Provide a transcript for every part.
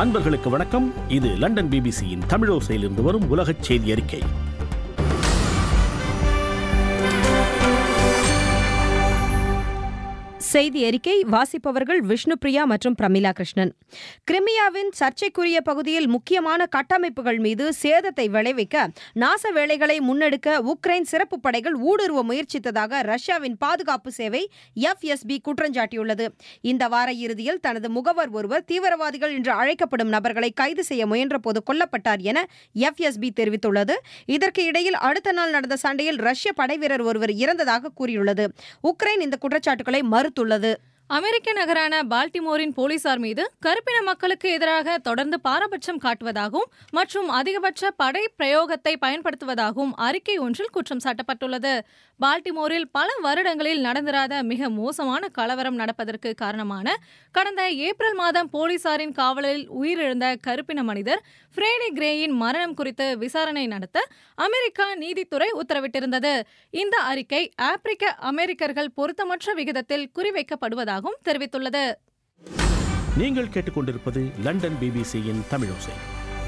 அன்பர்களுக்கு வணக்கம் இது லண்டன் பிபிசியின் தமிழோசையிலிருந்து வரும் உலகச் செய்தி அறிக்கை செய்தி அறிக்கை வாசிப்பவர்கள் விஷ்ணுபிரியா மற்றும் பிரமிளா கிருஷ்ணன் கிரிமியாவின் சர்ச்சைக்குரிய பகுதியில் முக்கியமான கட்டமைப்புகள் மீது சேதத்தை விளைவிக்க நாச வேலைகளை முன்னெடுக்க உக்ரைன் சிறப்பு படைகள் ஊடுருவ முயற்சித்ததாக ரஷ்யாவின் பாதுகாப்பு சேவை எஃப்எஸ்பி குற்றஞ்சாட்டியுள்ளது இந்த வார இறுதியில் தனது முகவர் ஒருவர் தீவிரவாதிகள் என்று அழைக்கப்படும் நபர்களை கைது செய்ய முயன்றபோது கொல்லப்பட்டார் என எஃப்எஸ்பி தெரிவித்துள்ளது இதற்கு இடையில் அடுத்த நாள் நடந்த சண்டையில் ரஷ்ய படைவீரர் ஒருவர் இறந்ததாக கூறியுள்ளது உக்ரைன் இந்த குற்றச்சாட்டுகளை மறுத்துள்ளது அமெரிக்க நகரான பால்டிமோரின் போலீசார் மீது கருப்பின மக்களுக்கு எதிராக தொடர்ந்து பாரபட்சம் காட்டுவதாகவும் மற்றும் அதிகபட்ச படை பிரயோகத்தை பயன்படுத்துவதாகவும் அறிக்கை ஒன்றில் குற்றம் சாட்டப்பட்டுள்ளது பால்டிமோரில் பல வருடங்களில் நடந்திராத மிக மோசமான கலவரம் நடப்பதற்கு காரணமான கடந்த ஏப்ரல் மாதம் போலீசாரின் காவலில் உயிரிழந்த கருப்பின மனிதர் ஃப்ரேனி கிரேயின் மரணம் குறித்து விசாரணை நடத்த அமெரிக்கா நீதித்துறை உத்தரவிட்டிருந்தது இந்த அறிக்கை ஆப்பிரிக்க அமெரிக்கர்கள் பொருத்தமற்ற விகிதத்தில் குறிவைக்கப்படுவதாகவும் தெரிவித்துள்ளது நீங்கள் கேட்டுக்கொண்டிருப்பது லண்டன் பிபிசியின் தமிழோசை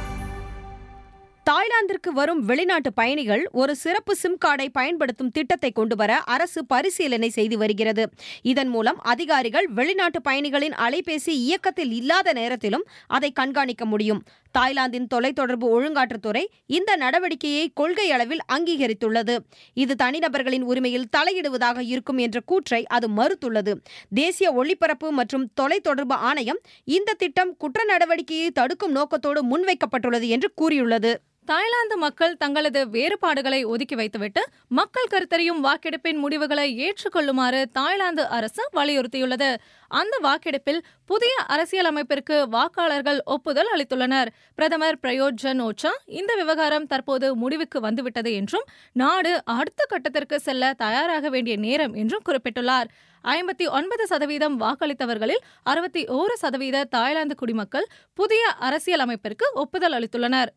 தாய்லாந்திற்கு வரும் வெளிநாட்டு பயணிகள் ஒரு சிறப்பு சிம் கார்டை பயன்படுத்தும் திட்டத்தை கொண்டுவர அரசு பரிசீலனை செய்து வருகிறது இதன் மூலம் அதிகாரிகள் வெளிநாட்டு பயணிகளின் அலைபேசி இயக்கத்தில் இல்லாத நேரத்திலும் அதை கண்காணிக்க முடியும் தாய்லாந்தின் தொலைத்தொடர்பு ஒழுங்காற்றுத்துறை இந்த நடவடிக்கையை கொள்கை அளவில் அங்கீகரித்துள்ளது இது தனிநபர்களின் உரிமையில் தலையிடுவதாக இருக்கும் என்ற கூற்றை அது மறுத்துள்ளது தேசிய ஒளிபரப்பு மற்றும் தொலைத்தொடர்பு ஆணையம் இந்த திட்டம் குற்ற நடவடிக்கையை தடுக்கும் நோக்கத்தோடு முன்வைக்கப்பட்டுள்ளது என்று கூறியுள்ளது தாய்லாந்து மக்கள் தங்களது வேறுபாடுகளை ஒதுக்கி வைத்துவிட்டு மக்கள் கருத்தறியும் வாக்கெடுப்பின் முடிவுகளை ஏற்றுக்கொள்ளுமாறு தாய்லாந்து அரசு வலியுறுத்தியுள்ளது அந்த வாக்கெடுப்பில் புதிய அரசியலமைப்பிற்கு வாக்காளர்கள் ஒப்புதல் அளித்துள்ளனர் பிரதமர் பிரயோத் ஜன் ஓச்சா இந்த விவகாரம் தற்போது முடிவுக்கு வந்துவிட்டது என்றும் நாடு அடுத்த கட்டத்திற்கு செல்ல தயாராக வேண்டிய நேரம் என்றும் குறிப்பிட்டுள்ளார் ஐம்பத்தி ஒன்பது சதவீதம் வாக்களித்தவர்களில் அறுபத்தி ஓரு சதவீத தாய்லாந்து குடிமக்கள் புதிய அரசியலமைப்பிற்கு ஒப்புதல் அளித்துள்ளனர்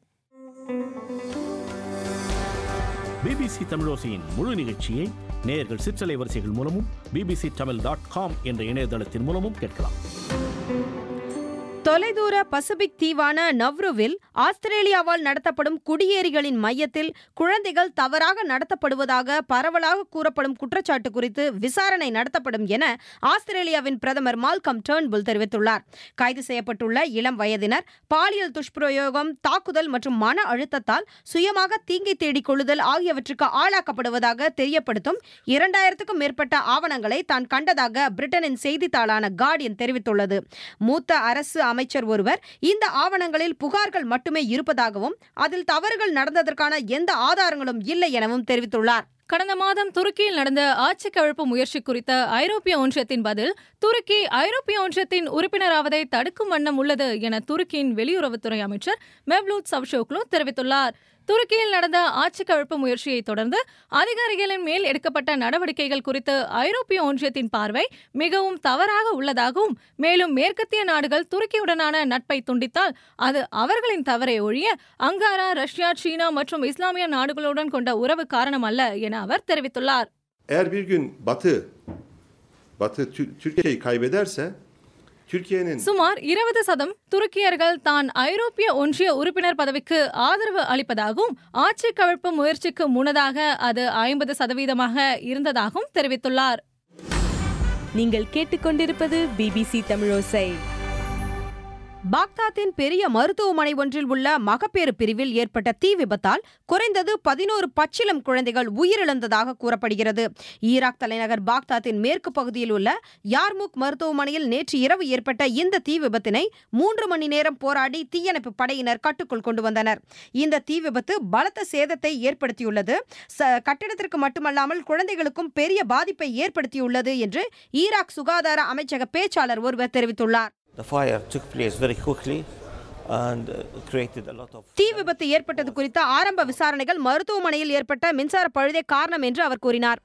பிபிசி தமிழோசையின் முழு நிகழ்ச்சியை நேயர்கள் சிற்றலை வரிசைகள் மூலமும் பிபிசி தமிழ் டாட் காம் என்ற இணையதளத்தின் மூலமும் கேட்கலாம் தொலைதூர பசிபிக் தீவான நவ்ருவில் ஆஸ்திரேலியாவால் நடத்தப்படும் குடியேறிகளின் மையத்தில் குழந்தைகள் தவறாக நடத்தப்படுவதாக பரவலாக கூறப்படும் குற்றச்சாட்டு குறித்து விசாரணை நடத்தப்படும் என ஆஸ்திரேலியாவின் பிரதமர் மால்கம் டேர்ன்புல் தெரிவித்துள்ளார் கைது செய்யப்பட்டுள்ள இளம் வயதினர் பாலியல் துஷ்பிரயோகம் தாக்குதல் மற்றும் மன அழுத்தத்தால் சுயமாக தீங்கை தேடிக் கொள்ளுதல் ஆகியவற்றுக்கு ஆளாக்கப்படுவதாக தெரியப்படுத்தும் இரண்டாயிரத்துக்கும் மேற்பட்ட ஆவணங்களை தான் கண்டதாக பிரிட்டனின் செய்தித்தாளான கார்டியன் தெரிவித்துள்ளது மூத்த அரசு அமைச்சர் ஒருவர் இந்த ஆவணங்களில் புகார்கள் மட்டுமே இருப்பதாகவும் அதில் தவறுகள் நடந்ததற்கான எந்த ஆதாரங்களும் இல்லை எனவும் தெரிவித்துள்ளார் கடந்த மாதம் துருக்கியில் நடந்த ஆட்சி கவிழ்ப்பு முயற்சி குறித்த ஐரோப்பிய ஒன்றியத்தின் பதில் துருக்கி ஐரோப்பிய ஒன்றியத்தின் உறுப்பினராவதை தடுக்கும் வண்ணம் உள்ளது என துருக்கியின் வெளியுறவுத்துறை அமைச்சர் மெவ்லூத் சவ்ஷோக்லு தெரிவித்துள்ளார் துருக்கியில் நடந்த ஆட்சி கவிழ்ப்பு முயற்சியை தொடர்ந்து அதிகாரிகளின் மேல் எடுக்கப்பட்ட நடவடிக்கைகள் குறித்து ஐரோப்பிய ஒன்றியத்தின் பார்வை மிகவும் தவறாக உள்ளதாகவும் மேலும் மேற்கத்திய நாடுகள் துருக்கியுடனான நட்பை துண்டித்தால் அது அவர்களின் தவறை ஒழிய அங்காரா ரஷ்யா சீனா மற்றும் இஸ்லாமிய நாடுகளுடன் கொண்ட உறவு காரணம் அல்ல என அவர் தெரிவித்துள்ளார் Eğer bir gün Batı Batı Tü- Türkiye'yi kaybederse Türkiye'nin சுமார் இருபது சதம் துருக்கியர்கள் தான் ஐரோப்பிய ஒன்றிய உறுப்பினர் பதவிக்கு ஆதரவு அளிப்பதாகவும் ஆட்சி கவிழ்ப்பு முயற்சிக்கு முன்னதாக அது ஐம்பது சதவீதமாக இருந்ததாகவும் தெரிவித்துள்ளார் நீங்கள் கேட்டுக்கொண்டிருப்பது பிபிசி தமிழோசை பாக்தாத்தின் பெரிய மருத்துவமனை ஒன்றில் உள்ள மகப்பேறு பிரிவில் ஏற்பட்ட தீ விபத்தால் குறைந்தது பதினோரு பச்சிலம் குழந்தைகள் உயிரிழந்ததாக கூறப்படுகிறது ஈராக் தலைநகர் பாக்தாத்தின் மேற்கு பகுதியில் உள்ள யார்முக் மருத்துவமனையில் நேற்று இரவு ஏற்பட்ட இந்த தீ விபத்தினை மூன்று மணி நேரம் போராடி தீயணைப்பு படையினர் கட்டுக்குள் கொண்டு வந்தனர் இந்த தீ விபத்து பலத்த சேதத்தை ஏற்படுத்தியுள்ளது ச- கட்டிடத்திற்கு மட்டுமல்லாமல் குழந்தைகளுக்கும் பெரிய பாதிப்பை ஏற்படுத்தியுள்ளது என்று ஈராக் சுகாதார அமைச்சக பேச்சாளர் ஒருவர் தெரிவித்துள்ளார் The fire took place very quickly and uh, created a lot of. தீ விபத்து ஏற்பட்டது குறித்த ஆரம்ப விசாரணைகள் மருத்துவமனையில் ஏற்பட்ட மின்சார பழுதே காரணம் என்று அவர் கூறினார்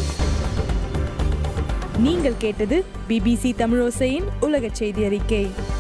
நீங்கள் கேட்டது பிபிசி தமிழோசையின் உலகச் செய்தி அறிக்கை